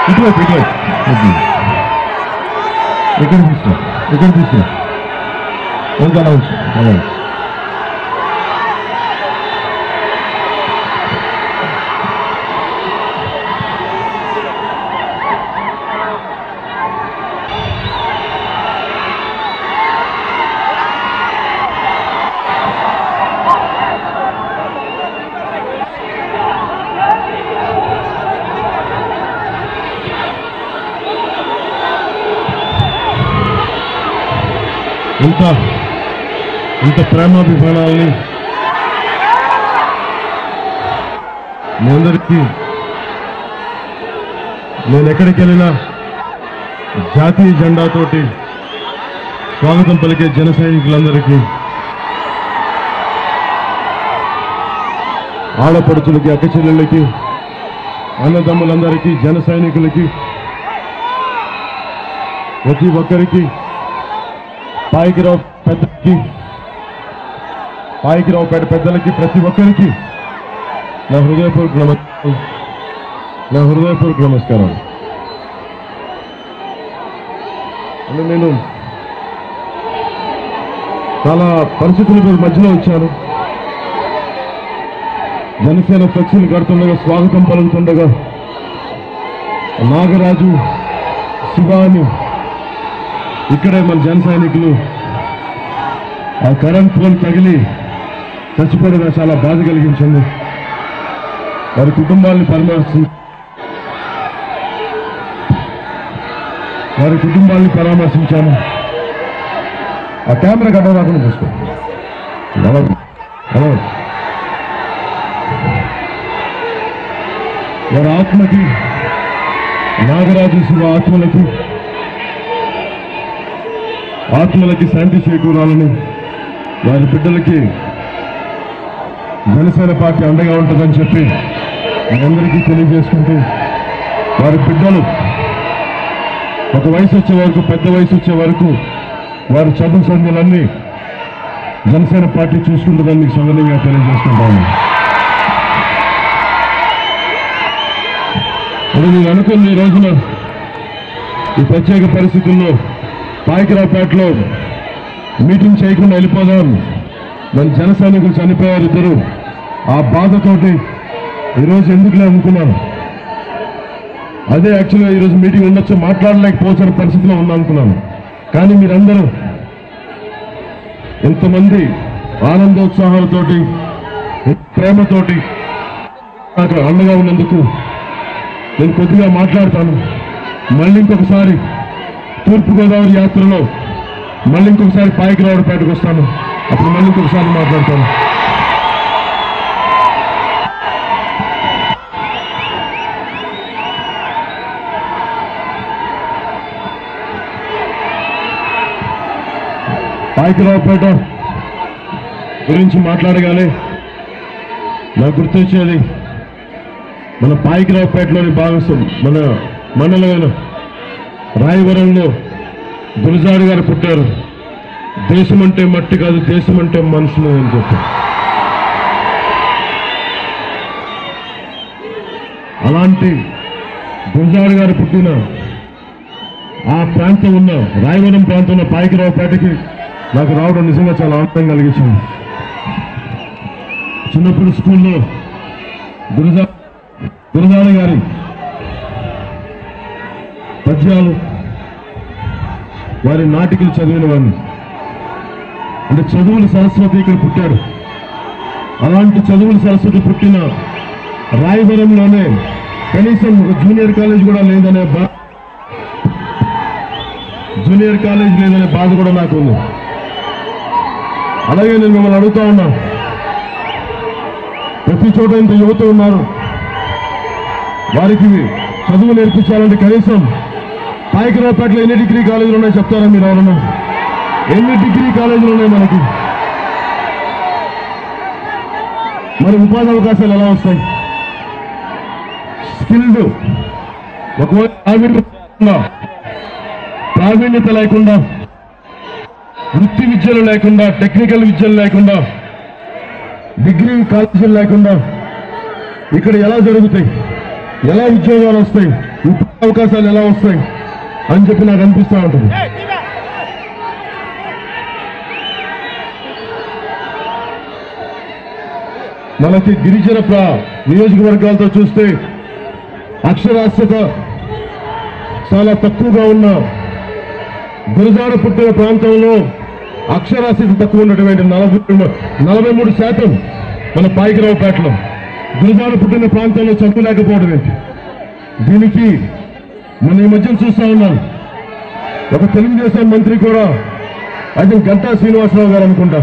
ఇటువైపు ఇటువైపు ఇది. ఇక్కడ తీసుకో ఇక్కడ తీసుకో ఇంకా అలా ఉంచు అలా ఉంచు ఇంత ఇంత ప్రేమాభిమానాల్ని మీ అందరికీ నేను ఎక్కడికి వెళ్ళినా జాతీయ జెండాతోటి స్వాగతం పలికే జన సైనికులందరికీ ఆడపడుచులకి అక్క చెల్లెళ్ళకి అన్నదమ్ములందరికీ జన సైనికులకి ప్రతి ఒక్కరికి పాయికిరావు పెద్దకి పాయికిరావు పేట పెద్దలకి ప్రతి ఒక్కరికి నా హృదయపూర్వక నమస్కారం నా హృదయపూర్వక నమస్కారం అంటే నేను చాలా పరిస్థితుల మధ్యలో వచ్చాను జనసేన ఫ్లెక్సీలు కడుతుండగా స్వాగతం పలుకుతుండగా నాగరాజు శివాని ఇక్కడే మన జన సైనికులు ఆ కరెంట్ పోల్ తగిలి చచ్చిపోవడం నాకు చాలా బాధ కలిగించింది వారి కుటుంబాన్ని పరామర్శి వారి కుటుంబాన్ని పరామర్శించాను ఆ కెమెరా కట్ట రాకుండా చూసుకో హలో హలో వారి ఆత్మకి నాగరాజు శివ ఆత్మలకి ఆత్మలకి శాంతి చేకూరాలని వారి బిడ్డలకి జనసేన పార్టీ అండగా ఉంటుందని చెప్పి మీ అందరికీ తెలియజేసుకుంటూ వారి బిడ్డలు ఒక వయసు వచ్చే వరకు పెద్ద వయసు వచ్చే వరకు వారి చదువు సంధ్యలన్నీ జనసేన పార్టీ చూసుకుంటుందని మీకు సందర్భంగా తెలియజేసుకుంటాను ఇప్పుడు నేను అనుకున్న ఈ రోజున ఈ ప్రత్యేక పరిస్థితుల్లో పాయకరావుపేటలో మీటింగ్ చేయకుండా వెళ్ళిపోదాం మన జన సైనికులు చనిపోయారు ఇద్దరు ఆ బాధతోటి ఈరోజు ఎందుకులే అనుకున్నాను అదే యాక్చువల్గా ఈరోజు మీటింగ్ ఉండొచ్చు మాట్లాడలేకపోతున్న పరిస్థితిలో ఉన్నా అనుకున్నాను కానీ మీరందరూ ఎంతమంది ఆనందోత్సాహాలతోటి ప్రేమతోటి నాకు అండగా ఉన్నందుకు నేను కొద్దిగా మాట్లాడతాను మళ్ళీ ఇంకొకసారి తూర్పుగోదావరి యాత్రలో మళ్ళీ ఇంకొకసారి పాయికి రావడపేటకు వస్తాను అప్పుడు మళ్ళీ ఇంకొకసారి మాట్లాడతాను పాయికిరావుపేట గురించి మాట్లాడగానే నాకు గుర్తొచ్చేది మన పాయికిరావుపేటలోని భాగస్వం మన మండలమైన రాయవరంలో గురజాడు గారు పుట్టారు దేశం అంటే మట్టి కాదు దేశం అంటే మనుషులు అని చెప్పారు అలాంటి గురజాడు గారు పుట్టిన ఆ ప్రాంతం ఉన్న రాయవరం ప్రాంతంలో పాయికిరావుపేటకి నాకు రావడం నిజంగా చాలా ఆనందం కలిగించింది చిన్నప్పుడు స్కూల్లో గురజా గురజాడ గారి పద్యాలు వారి నాటికలు చదివిన వాడిని అంటే చదువుల సరస్వతి ఇక్కడ పుట్టాడు అలాంటి చదువుల సరస్వతి పుట్టిన రాయవరంలోనే కనీసం ఒక జూనియర్ కాలేజ్ కూడా లేదనే బా జూనియర్ కాలేజ్ లేదనే బాధ కూడా నాకు ఉంది అలాగే నేను మిమ్మల్ని అడుగుతా ఉన్నా ప్రతి చోట ఇంత యువత ఉన్నారు వారికి చదువు నేర్పించాలంటే కనీసం పాయకరావుపేటలో ఎన్ని డిగ్రీ కాలేజీలు ఉన్నాయి చెప్తారా మీరు ఎవరన్నా ఎన్ని డిగ్రీ కాలేజీలు ఉన్నాయి మనకి మరి ఉపాధి అవకాశాలు ఎలా వస్తాయి స్కిల్డ్ ఒకవేళ ప్రావీణ్యం ప్రావీణ్యత లేకుండా వృత్తి విద్యలు లేకుండా టెక్నికల్ విద్యలు లేకుండా డిగ్రీ కాలేజీలు లేకుండా ఇక్కడ ఎలా జరుగుతాయి ఎలా ఉద్యోగాలు వస్తాయి ఉపాధి అవకాశాలు ఎలా వస్తాయి అని చెప్పి నాకు అనిపిస్తూ ఉంటుంది మనకి గిరిజన ప్ర- నియోజకవర్గాలతో చూస్తే అక్షరాస్యత చాలా తక్కువగా ఉన్న గురజాడ పుట్టిన ప్రాంతంలో అక్షరాస్యత తక్కువ ఉన్నటువంటి నలభై నలభై మూడు శాతం మన పాయికరావుపేటలో గురజాడ పుట్టిన ప్రాంతంలో చదువు లేకపోవడం ఏంటి దీనికి మనం ఈ మధ్యన చూస్తా ఉన్నాం ఒక తెలుగుదేశం మంత్రి కూడా అది గంటా శ్రీనివాసరావు గారు అనుకుంటా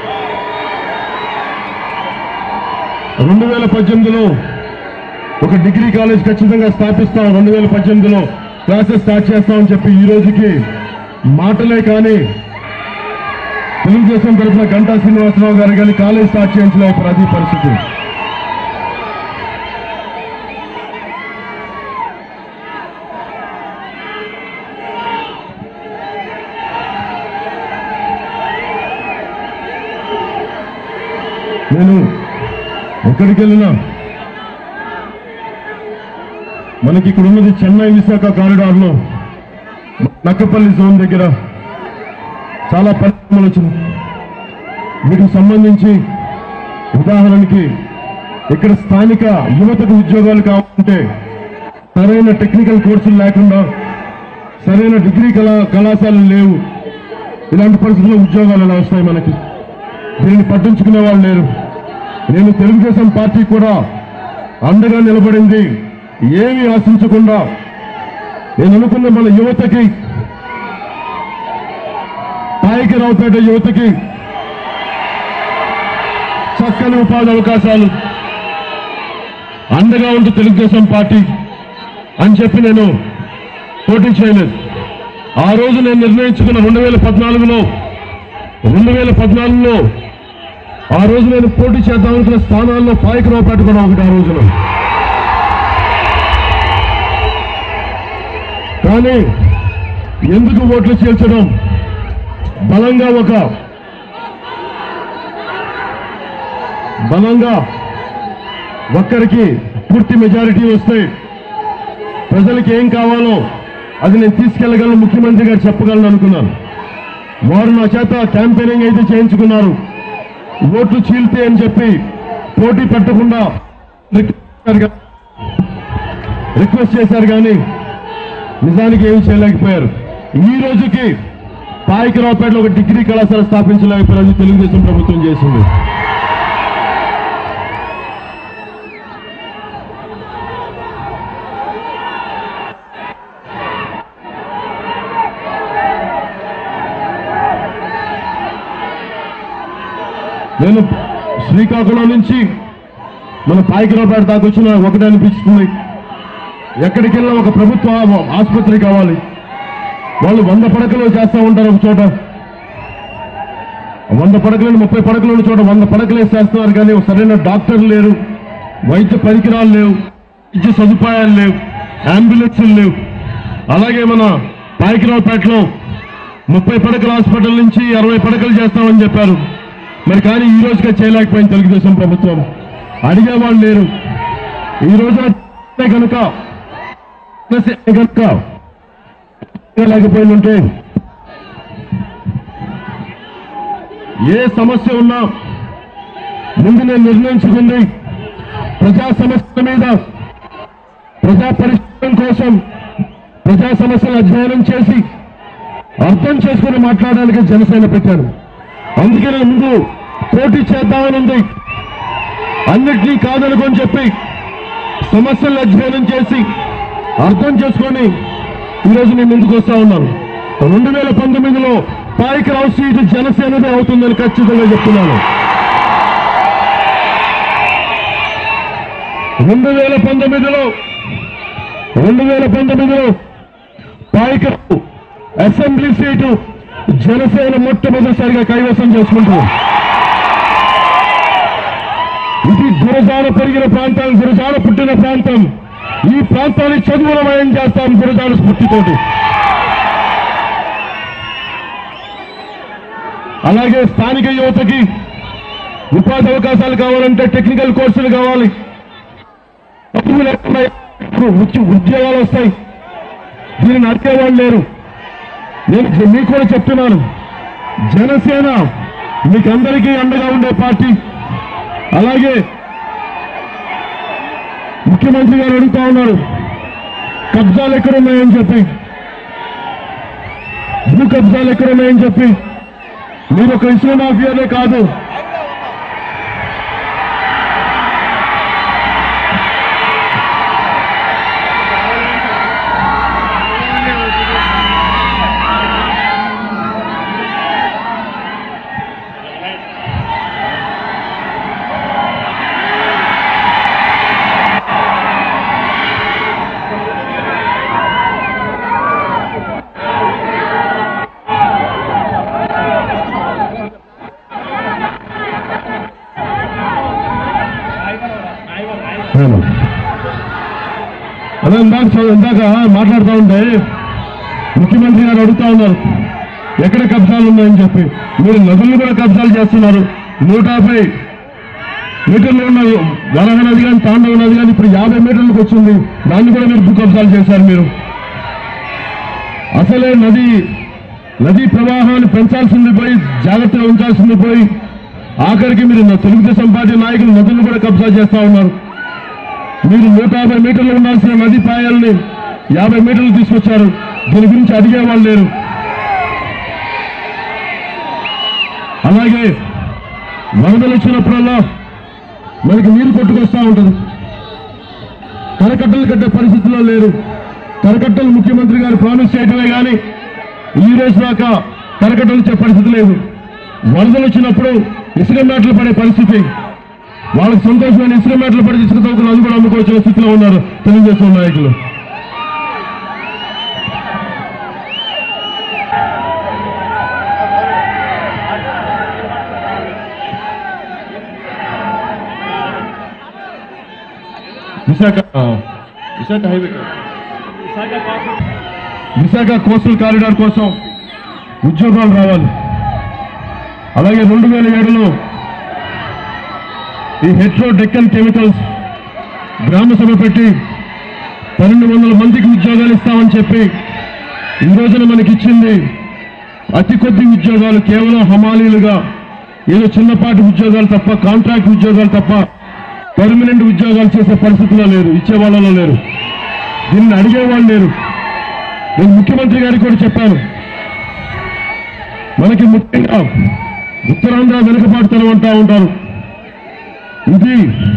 రెండు వేల పద్దెనిమిదిలో ఒక డిగ్రీ కాలేజ్ ఖచ్చితంగా స్థాపిస్తాం రెండు వేల పద్దెనిమిదిలో క్లాసెస్ స్టార్ట్ చేస్తామని చెప్పి ఈ రోజుకి మాటలే కానీ తెలుగుదేశం తరఫున గంటా శ్రీనివాసరావు గారు కానీ కాలేజ్ స్టార్ట్ చేయించలేకపోయారు అది పరిస్థితి నేను ఎక్కడికి వెళ్ళినా మనకి ఇక్కడ ఉన్నది చెన్నై విశాఖ కారిడార్ లో నక్కపల్లి జోన్ దగ్గర చాలా పరిశ్రమలు వచ్చింది వీటికి సంబంధించి ఉదాహరణకి ఇక్కడ స్థానిక యువతకు ఉద్యోగాలు కావాలంటే సరైన టెక్నికల్ కోర్సులు లేకుండా సరైన డిగ్రీ కళా కళాశాలలు లేవు ఇలాంటి పరిస్థితుల్లో ఉద్యోగాలు ఎలా వస్తాయి మనకి దీన్ని పట్టించుకునే వాళ్ళు లేరు నేను తెలుగుదేశం పార్టీ కూడా అండగా నిలబడింది ఏమీ ఆశించకుండా నేను అనుకున్న మన యువతకి పాయికి రావుపేట యువతకి చక్కని ఉపాధి అవకాశాలు అండగా ఉంటూ తెలుగుదేశం పార్టీ అని చెప్పి నేను పోటీ చేయలేదు ఆ రోజు నేను నిర్ణయించుకున్న రెండు వేల పద్నాలుగులో రెండు వేల పద్నాలుగులో ఆ రోజు నేను పోటీ చేద్దామనుకున్న స్థానాల్లో పాయకరావుపేట కూడా ఒకటి ఆ రోజున కానీ ఎందుకు ఓట్లు చేర్చడం బలంగా ఒక బలంగా ఒక్కరికి పూర్తి మెజారిటీ వస్తే ప్రజలకు ఏం కావాలో అది నేను తీసుకెళ్లగలను ముఖ్యమంత్రి గారు చెప్పగలను అనుకున్నాను వారు నా చేత క్యాంపెయినింగ్ అయితే చేయించుకున్నారు ఓట్లు చీల్తే అని చెప్పి పోటీ పెట్టకుండా రిక్వెస్ట్ చేశారు గా- రిక్వెస్ట్ చేశారు కానీ నిజానికి ఏమీ చేయలేకపోయారు ఈ రోజుకి పాయికరావుపేటలో ఒక డిగ్రీ కళాశాల స్థాపించలేకపోయారు అది తెలుగుదేశం ప్రభుత్వం చేసింది నేను శ్రీకాకుళం నుంచి మన పాయికరావుపేట దాకా వచ్చిన ఒకటే అనిపిస్తుంది ఎక్కడికి వెళ్ళినా ఒక ప్రభుత్వ ఆసుపత్రి కావాలి వాళ్ళు వంద పడకలు చేస్తూ ఉంటారు ఒక చోట వంద పడకలను ముప్పై పడకలు ఉన్న చోట వంద పడకలు వేసేస్తున్నారు కానీ ఒక సరైన డాక్టర్లు లేరు వైద్య పరికరాలు లేవు వైద్య సదుపాయాలు లేవు అంబులెన్సులు లేవు అలాగే మన పాయికరావుపేటలో ముప్పై పడకల హాస్పిటల్ నుంచి అరవై పడకలు చేస్తామని చెప్పారు మరి కానీ ఈ రోజుగా చేయలేకపోయింది తెలుగుదేశం ప్రభుత్వం అడిగేవాళ్ళు లేరు ఈ రోజున కనుక కనుక లేకపోయిందంటే ఏ సమస్య ఉన్నా ముందు నేను నిర్ణయించుకుంది ప్రజా సమస్యల మీద ప్రజా పరిష్కారం కోసం ప్రజా సమస్యలు అధ్యయనం చేసి అర్థం చేసుకుని మాట్లాడడానికి జనసేన పెట్టాను అందుకే నేను ముందు పోటీ చేద్దామని ఉంది అన్నిటినీ కాదనుకొని చెప్పి సమస్యలను అధ్యయనం చేసి అర్థం చేసుకొని ఈరోజు నేను ముందుకు వస్తా ఉన్నాను రెండు వేల పంతొమ్మిదిలో పాయికరావు సీటు జనసేనదే అవుతుందని ఖచ్చితంగా చెప్తున్నాను రెండు వేల పంతొమ్మిదిలో రెండు వేల పంతొమ్మిదిలో పాయికరావు అసెంబ్లీ సీటు జనసేన మొట్టమొదటిసారిగా కైవసం చేసుకుంటుంది ఇది గురజాడ పెరిగిన ప్రాంతం గురజాడ పుట్టిన ప్రాంతం ఈ ప్రాంతాన్ని చదువులమయం చేస్తాం గురజాడ స్ఫూర్తితోటి అలాగే స్థానిక యువతకి ఉపాధి అవకాశాలు కావాలంటే టెక్నికల్ కోర్సులు కావాలి చదువు లేకుండా ఉద్య- ఉద్యోగాలు వస్తాయి దీనిని అడిగేవాళ్ళు లేరు నేను మీకు కూడా చెప్తున్నాను జనసేన మీకందరికీ అండగా ఉండే పార్టీ అలాగే ముఖ్యమంత్రి గారు అడుగుతా ఉన్నారు కబ్జాలు ఎక్కడున్నాయని చెప్పి భూ కబ్జాలు ఎక్కడున్నాయని చెప్పి మీరు ఒక ఇసుక మాఫియానే కాదు అదే ఇందాక చూ- ఇందాక మాట్లాడుతూ ఉంటే ముఖ్యమంత్రి గారు అడుగుతా ఉన్నారు ఎక్కడ కబ్జాలు ఉన్నాయని చెప్పి మీరు నదులను కూడా కబ్జాలు చేస్తున్నారు నూట యాభై మీటర్లు ఉన్న వరహ నది కానీ తాండవ నది కానీ ఇప్పుడు యాభై మీటర్లకు వచ్చింది దాన్ని కూడా మీరు భూ కబ్జాలు చేశారు మీరు అసలే నది నదీ ప్రవాహాన్ని పెంచాల్సింది పోయి జాగ్రత్తగా ఉంచాల్సింది పోయి ఆఖరికి మీరు నా తెలుగుదేశం పార్టీ నాయకులు నదులను కూడా కబ్జా చేస్తా ఉన్నారు మీరు నూట యాభై మీటర్లు ఉండాల్సిన నది పాయాలని యాభై మీటర్లు తీసుకొచ్చారు దీని గురించి అడిగేవాళ్ళు లేరు అలాగే వరదలు వచ్చినప్పుడల్లా మనకి నీరు కొట్టుకొస్తా ఉంటుంది కరకట్టలు కట్టే పరిస్థితిలో లేరు కరకట్టలు ముఖ్యమంత్రి గారు ప్రామిస్ చేయటమే కానీ ఈ రోజు దాకా కరకట్టలు ఇచ్చే పరిస్థితి లేదు వరదలు వచ్చినప్పుడు ఇసుక మేటలు పడే పరిస్థితి వాళ్ళకి సంతోషమైన ఇసుక మేటలు పడి ఇసుక తవ్వుకుని అది కూడా అమ్ముకోవాల్సిన స్థితిలో ఉన్నారు తెలుగుదేశం నాయకులు Visakha Visakha highway Visakha coastal corridor కోసం ఉద్యోగాలు రావాలి అలాగే రెండు వేల ఏడులో ఈ హెట్రో డెక్కన్ కెమికల్స్ గ్రామ సభ పెట్టి పన్నెండు వందల మందికి ఉద్యోగాలు ఇస్తామని చెప్పి ఈ రోజున మనకి ఇచ్చింది అతి కొద్ది ఉద్యోగాలు కేవలం హమాలీలుగా ఏదో చిన్నపాటి ఉద్యోగాలు తప్ప కాంట్రాక్ట్ ఉద్యోగాలు తప్ప పర్మనెంట్ ఉద్యోగాలు చేసే పరిస్థితిలో లేరు ఇచ్చే వాళ్ళలో లేరు దీన్ని అడిగేవాళ్ళు లేరు నేను ముఖ్యమంత్రి గారికి కూడా చెప్పాను మనకి ముఖ్యంగా ఉత్తరాంధ్ర వెనుకబాటుతనం అంటా ఉంటారు ఇది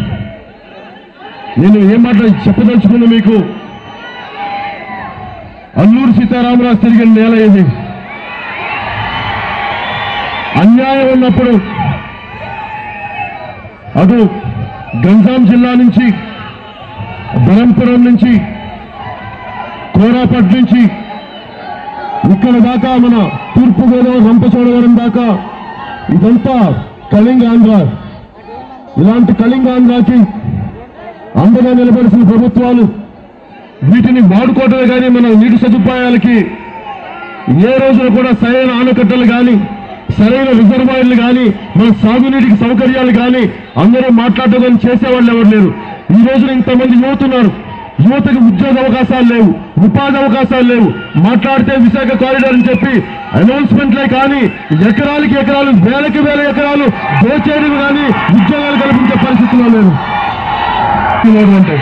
నేను ఏం మాట చెప్పదలుచుకున్నా మీకు అల్లూరు సీతారామరాజు తిరిగిన నేల ఇది అన్యాయం ఉన్నప్పుడు అటు గంజాం జిల్లా నుంచి బరంపురం నుంచి కోరాపట్ నుంచి ఇక్కడ దాకా మన తూర్పు గోదావరి రంపచోడవరం దాకా ఇదంతా కళింగాంధ్ర ఇలాంటి కళింగాంధ్రాకి అండగా నిలబడిసిన ప్రభుత్వాలు వీటిని వాడుకోవటమే కానీ మన నీటి సదుపాయాలకి ఏ రోజున కూడా సరైన ఆనకట్టలు కానీ సరైన రిజర్వాయర్లు కానీ మన సాగునీటికి సౌకర్యాలు కానీ అందరూ మాట్లాడడం చేసేవాళ్ళు ఎవరు లేరు ఈ రోజున ఇంతమంది యువతున్నారు యువతకి ఉద్యోగ అవకాశాలు లేవు ఉపాధి అవకాశాలు లేవు మాట్లాడితే విశాఖ కారిడార్ అని చెప్పి అనౌన్స్మెంట్లే కానీ ఎకరాలకి ఎకరాలు వేలకి వేల ఎకరాలు దోచేయడం కానీ ఉద్యోగాలు కల్పించే పరిస్థితిలో లేదు లేదు అంటే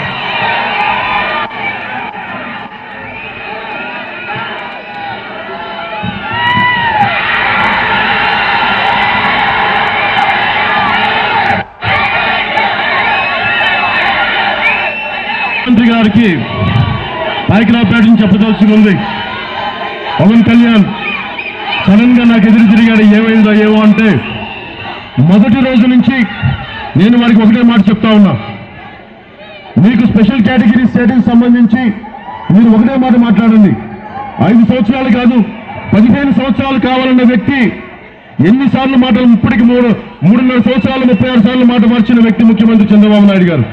ముఖ్యమంత్రి గారికి పాయకరావుపేట నుంచి చెప్పదలసి ఉంది పవన్ కళ్యాణ్ సడన్ గా నాకు ఎదురు తిరిగాడు ఏమైందో ఏమో అంటే మొదటి రోజు నుంచి నేను వారికి ఒకటే మాట చెప్తా ఉన్నా మీకు స్పెషల్ కేటగిరీ స్టేటస్ సంబంధించి మీరు ఒకటే మాట మాట్లాడండి ఐదు సంవత్సరాలు కాదు పదిహేను సంవత్సరాలు కావాలన్న వ్యక్తి ఎన్నిసార్లు మాటలు ఇప్పటికి మూడు మూడున్నర సంవత్సరాలు ముప్పై ఆరు సార్లు మాట మార్చిన వ్యక్తి ముఖ్యమంత్రి చంద్రబాబు నాయుడు గారు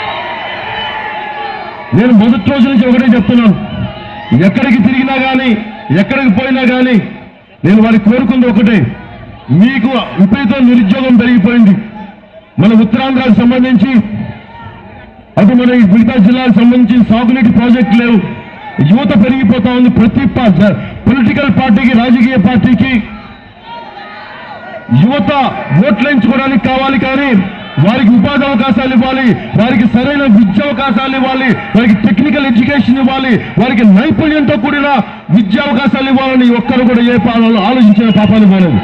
నేను మొదటి రోజు నుంచి ఒకటే చెప్తున్నాను ఎక్కడికి తిరిగినా కానీ ఎక్కడికి పోయినా కానీ నేను వారికి కోరుకుంది ఒకటే మీకు విపరీతం నిరుద్యోగం పెరిగిపోయింది మన ఉత్తరాంధ్రాకు సంబంధించి అది మన ఈ మిగతా జిల్లాలకు సంబంధించి సాగునీటి ప్రాజెక్టు లేవు యువత పెరిగిపోతా ఉంది ప్రతి పొలిటికల్ పార్టీకి రాజకీయ పార్టీకి యువత ఓట్లు ఎంచుకోవడానికి కావాలి కానీ వారికి ఉపాధి అవకాశాలు ఇవ్వాలి వారికి సరైన విద్యా అవకాశాలు ఇవ్వాలి వారికి టెక్నికల్ ఎడ్యుకేషన్ ఇవ్వాలి వారికి నైపుణ్యంతో కూడిన విద్యా అవకాశాలు ఇవ్వాలని ఒక్కరు కూడా ఏ పాలనలో ఆలోచించిన పాపాన్ని పోలేదు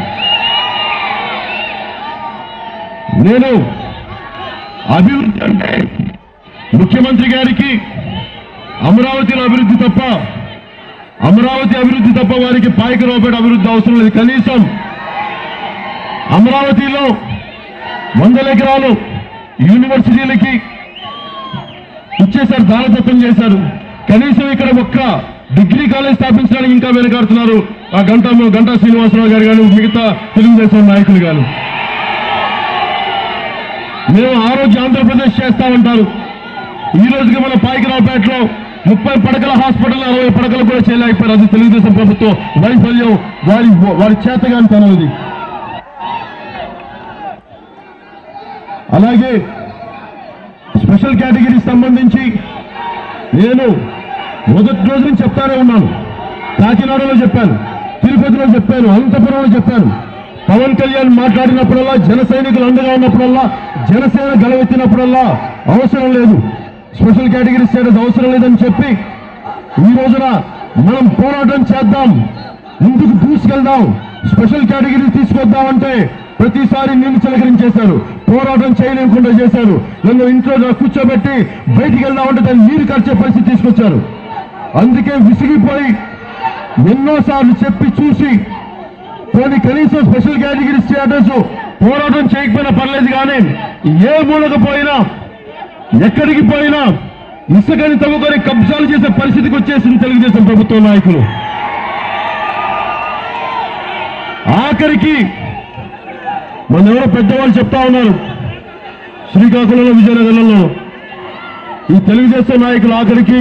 నేను అభివృద్ధి అంటే ముఖ్యమంత్రి గారికి అమరావతిలో అభివృద్ధి తప్ప అమరావతి అభివృద్ధి తప్ప వారికి పాయకరావుపేట అభివృద్ధి అవసరం లేదు కనీసం అమరావతిలో వందల ఎకరాలు యూనివర్సిటీలకి ఇచ్చేశారు దానదత్తం చేశారు కనీసం ఇక్కడ ఒక్క డిగ్రీ కాలేజ్ స్థాపించడానికి ఇంకా వెనకాడుతున్నారు ఆ గంట గంటా శ్రీనివాసరావు గారు కానీ మిగతా తెలుగుదేశం నాయకులు గారు మేము ఆ రోజు ఆంధ్రప్రదేశ్ చేస్తామంటారు ఈ రోజుకి మన పాయికరావుపేటలో ముప్పై పడకల హాస్పిటల్ అరవై పడకలు కూడా చేయలేకపోయారు అది తెలుగుదేశం ప్రభుత్వం వైఫల్యం వారి వారి చేతగాని తనం ఇది అలాగే స్పెషల్ కేటగిరీకి సంబంధించి నేను మొదటి రోజు నుంచి చెప్తానే ఉన్నాను కాకినాడలో చెప్పాను తిరుపతిలో చెప్పాను అనంతపురంలో చెప్పాను పవన్ కళ్యాణ్ మాట్లాడినప్పుడల్లా జన సైనికులు అండగా ఉన్నప్పుడల్లా జనసేన గలవెత్తినప్పుడల్లా అవసరం లేదు స్పెషల్ కేటగిరీ స్టేటస్ అవసరం లేదని చెప్పి ఈ రోజున మనం పోరాటం చేద్దాం ముందుకు దూసుకెళ్దాం స్పెషల్ కేటగిరీ తీసుకొద్దామంటే ప్రతిసారి నీళ్లు చిలకరించేశారు పోరాటం చేయలేకుండా చేశారు నన్ను ఇంట్లో నా కూర్చోబెట్టి బయటికి వెళ్దామంటే దాన్ని నీరు ఖర్చే పరిస్థితి తీసుకొచ్చారు అందుకే విసిగిపోయి ఎన్నోసార్లు చెప్పి చూసి కొన్ని కనీసం స్పెషల్ కేటగిరీ స్టేటస్ పోరాటం చేయకపోయినా పర్లేదు కానీ ఏ మూలకు పోయినా ఎక్కడికి పోయినా ఇసుకని తవ్వుకొని కబ్జాలు చేసే పరిస్థితికి వచ్చేసింది తెలుగుదేశం ప్రభుత్వ నాయకులు ఆఖరికి మన ఎవరో పెద్దవాళ్ళు చెప్తా ఉన్నారు శ్రీకాకుళంలో విజయనగరంలో ఈ తెలుగుదేశం నాయకులు ఆఖరికి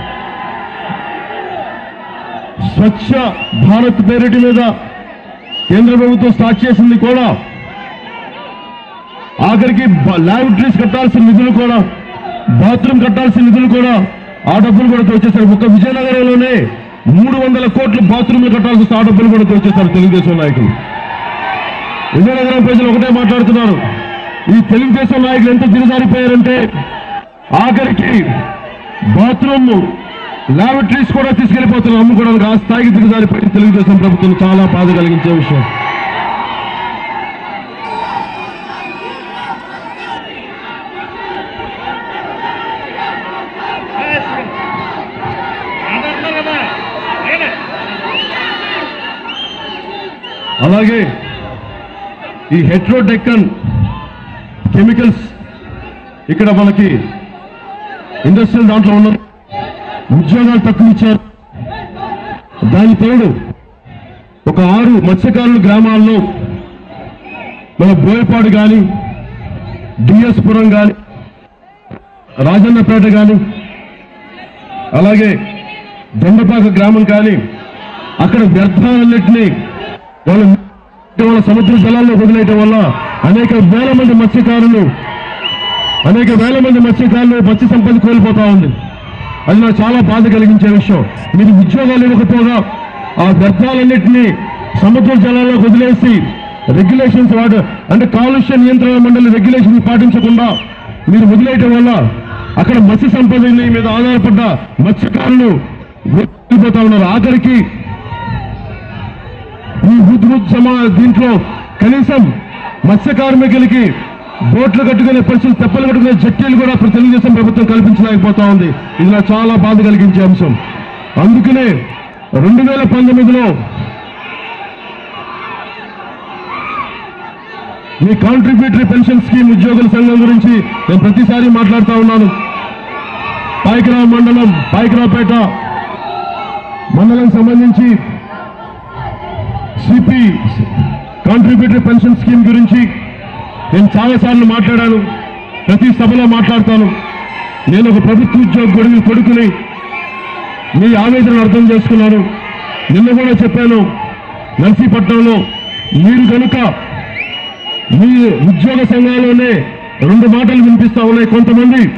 స్వచ్ఛ భారత్ పేరిటి మీద కేంద్ర ప్రభుత్వం స్టార్ట్ చేసింది కూడా ఆఖరికి ల్యాబొరేటరీస్ కట్టాల్సిన నిధులు కూడా బాత్రూమ్ కట్టాల్సిన నిధులు కూడా ఆ డబ్బులు కూడా తెచ్చేశారు ఒక్క విజయనగరంలోనే మూడు వందల కోట్ల బాత్రూమ్లు కట్టాల్సి వస్తే ఆ డబ్బులు కూడా తెచ్చేశారు తెలుగుదేశం నాయకులు విజయనగరం ప్రజలు ఒకటే మాట్లాడుతున్నారు ఈ తెలుగుదేశం నాయకులు ఎంత దిగజారిపోయారంటే ఆఖరికి బాత్రూమ్ ల్యాబొరేటరీస్ కూడా తీసుకెళ్లిపోతున్నారు అమ్ముకోవడానికి ఆ స్థాయికి దిగజారిపోయింది తెలుగుదేశం ప్రభుత్వం చాలా బాధ కలిగించే విషయం అలాగే ఈ హెట్రోడెక్కన్ కెమికల్స్ ఇక్కడ మనకి ఇండస్ట్రియల్ దాంట్లో ఉన్న ఉద్యోగాలు తక్కువ ఇచ్చారు దాని తోడు ఒక ఆరు మత్స్యకారుల గ్రామాల్లో మన బోయపాడు కానీ డిఎస్పురం కానీ రాజన్నపేట కానీ అలాగే దొండపాక గ్రామం కానీ అక్కడ వ్యర్థాలన్నింటినీ వాళ్ళ వాళ్ళ సముద్ర జలాల్లో వదిలేయటం వల్ల అనేక వేల మంది మత్స్యకారులు అనేక వేల మంది మత్స్యకారులు మత్స్య సంపద కోల్పోతా ఉంది అది నాకు చాలా బాధ కలిగించే విషయం మీరు ఉద్యోగాలు ఇవ్వకపోగా ఆ వ్యర్థాలన్నింటినీ సముద్ర జలాల్లో వదిలేసి రెగ్యులేషన్స్ వాడు అంటే కాలుష్య నియంత్రణ మండలి రెగ్యులేషన్ పాటించకుండా మీరు వదిలేయటం వల్ల అక్కడ మత్స్య సంపద మీద ఆధారపడ్డ మత్స్యకారులు వెళ్ళిపోతా ఉన్నారు ఆఖరికి ఈ హుద్హుద్ సమా దీంట్లో కనీసం మత్స్య కార్మికులకి బోట్లు కట్టుకునే పరిస్థితి తెప్పలు కట్టుకునే జట్టీలు కూడా ఇప్పుడు తెలుగుదేశం ప్రభుత్వం కల్పించలేకపోతా ఉంది ఇది నాకు చాలా బాధ కలిగించే అంశం అందుకనే రెండు వేల పంతొమ్మిదిలో మీ కాంట్రిబ్యూటరీ పెన్షన్ స్కీమ్ ఉద్యోగుల సంఘం గురించి నేను ప్రతిసారి మాట్లాడుతూ ఉన్నాను పాయకరావు మండలం పాయకరావుపేట మండలం సంబంధించి సిపి కాంట్రిబ్యూటరీ పెన్షన్ స్కీమ్ గురించి నేను చాలాసార్లు మాట్లాడాను ప్రతి సభలో మాట్లాడతాను నేను ఒక ప్రభుత్వ ఉద్యోగ కొడుకు కొడుకుని మీ ఆవేదన అర్థం చేసుకున్నాను నిన్న కూడా చెప్పాను నర్సీపట్నంలో మీరు కనుక మీ ఉద్యోగ సంఘాల్లోనే రెండు మాటలు వినిపిస్తా ఉన్నాయి కొంతమంది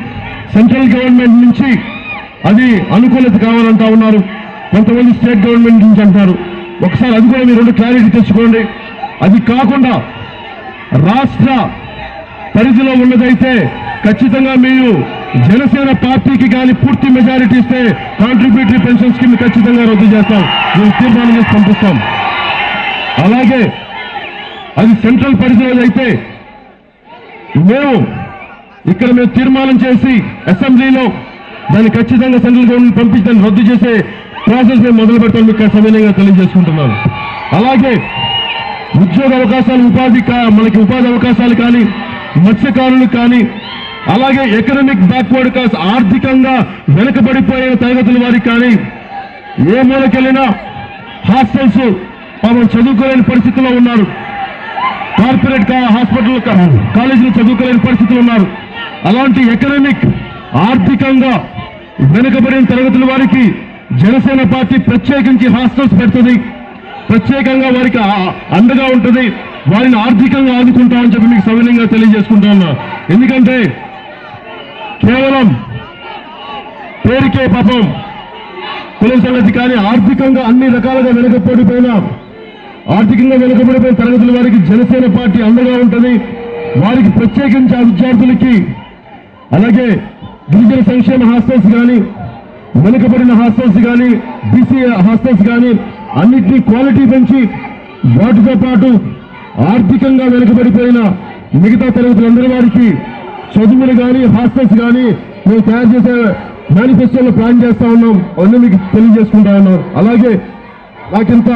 సెంట్రల్ గవర్నమెంట్ నుంచి అది అనుకూలత కావాలంటా ఉన్నారు కొంతమంది స్టేట్ గవర్నమెంట్ నుంచి అంటారు ఒకసారి అది కూడా మీరు రెండు క్లారిటీ తెచ్చుకోండి అది కాకుండా రాష్ట్ర పరిధిలో ఉన్నదైతే ఖచ్చితంగా మీరు జనసేన పార్టీకి కానీ పూర్తి మెజారిటీ ఇస్తే కాంట్రిబ్యూటరీ పెన్షన్ స్కీమ్ ఖచ్చితంగా రద్దు చేస్తాం మేము తీర్మానం చేసి పంపిస్తాం అలాగే అది సెంట్రల్ పరిధిలో అయితే మేము ఇక్కడ మేము తీర్మానం చేసి అసెంబ్లీలో దాన్ని ఖచ్చితంగా సెంట్రల్ గవర్నమెంట్ పంపించి దాన్ని రద్దు చేసే ప్రాసెస్ మేము మొదలు పెడతాం మీకు సవినయంగా తెలియజేసుకుంటున్నాను అలాగే ఉద్యోగ అవకాశాలు ఉపాధి కా- మనకి ఉపాధి అవకాశాలు కానీ మత్స్యకారులకు కానీ అలాగే ఎకనామిక్ బ్యాక్వర్డ్ క్లాస్ ఆర్థికంగా వెనుకబడిపోయే తరగతుల వారికి కానీ ఏ మూలకెళ్ళినా హాస్టల్స్ పాపం చదువుకోలేని పరిస్థితిలో ఉన్నారు కార్పొరేట్ కా- హాస్పిటల్ కా- కాలేజీలు చదువుకోలేని పరిస్థితులు ఉన్నారు అలాంటి ఎకనామిక్ ఆర్థికంగా వెనుకబడిన తరగతుల వారికి జనసేన పార్టీ ప్రత్యేకించి హాస్టల్స్ పెడుతుంది ప్రత్యేకంగా వారికి ఆ- అండగా ఉంటుంది వారిని ఆర్థికంగా ఆదుకుంటామని చెప్పి మీకు సవినయంగా తెలియజేసుకుంటా ఉన్నా ఎందుకంటే కేవలం పేరుకే పాపం కుల సంగతి కానీ ఆర్థికంగా అన్ని రకాలుగా వెనుకబడిపోయిన ఆర్థికంగా వెనుకబడిపోయిన తరగతుల వారికి జనసేన పార్టీ అండగా ఉంటుంది వారికి ప్రత్యేకించి ఆ విద్యార్థులకి అలాగే గిరిజన సంక్షేమ హాస్టల్స్ కానీ వెనుకబడిన హాస్టల్స్ కానీ బీసీ హాస్టల్స్ కానీ అన్నిటినీ క్వాలిటీ పెంచి వాటితో పాటు ఆర్థికంగా వెనుకబడిపోయిన మిగతా తరగతులందరి వారికి చదువులు కానీ హాస్టల్స్ కానీ మేము తయారు చేసే మేనిఫెస్టోలో ప్లాన్ చేస్తా ఉన్నాం అవన్నీ మీకు తెలియజేసుకుంటా ఉన్నాం అలాగే నాకింత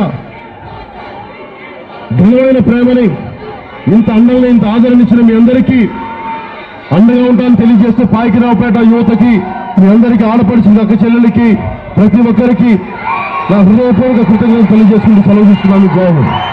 ఘనమైన ప్రేమని ఇంత అందంగా ఇంత ఆదరణ ఇచ్చిన మీ అందరికీ అండగా ఉంటానని తెలియజేస్తూ పాయకిరావుపేట యువతకి మీ అందరికీ ఆడపడిచిన అక్క చెల్లెలకి ప్రతి ఒక్కరికి నా హృదయపూర్వక కృతజ్ఞతలు తెలియజేసుకుంటూ సెలవు తీసుకున్నాను జై హింద్